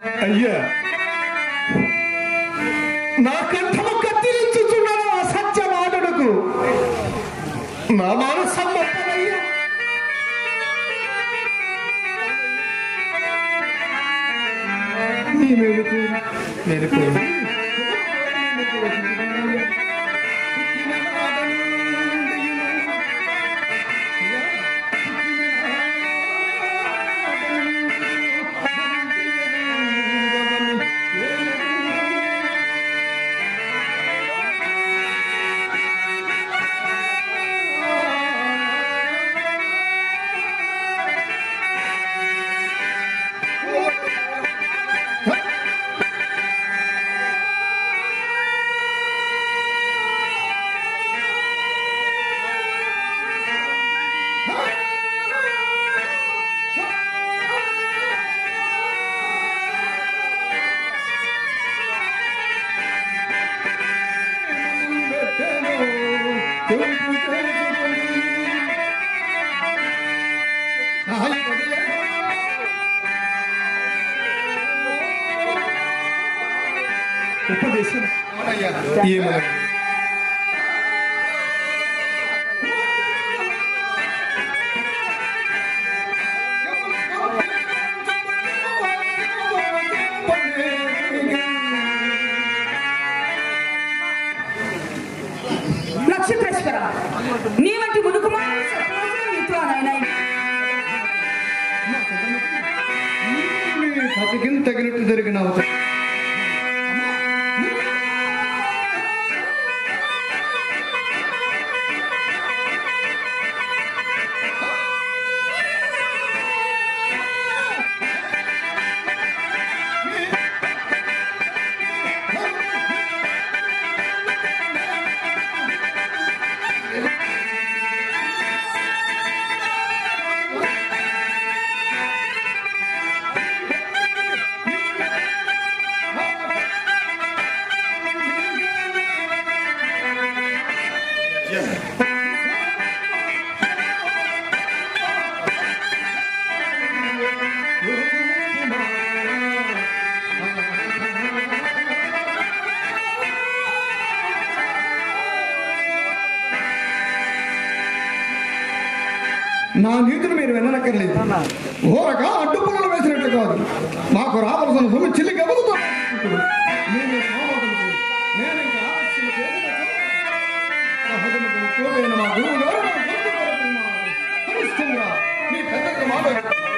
అయ్యా నా కంఠము కత్తిరించుచున్నాను అసత్య మాటలకు నా మానసం మొత్తమయ్యా నీ మేలుకు మేలుకు ఉపదేశం ఏమన్నా నక్షత్రేశ్వర నీ వంటి మునుకుమారు నీతో నాయన కథకి తగినట్టు జరిగిన అవసరం నా నీతిని మీరు విననక్కర్లేదు ఘోరగా అడ్డు పుల్లలు వేసినట్లు కాదు మాకు రావాల్సిన సొమ్ము చిల్లి గబులుతో నేను సోమవారం నేను ఇంకా ఆలస్యం చేసినచో సహజముకు ఎక్కువైన మా గురువు గారు నా గొంతు కొరకు ఉన్నారు. హరిశ్చంద్ర, నీ పెద్దలకు మాట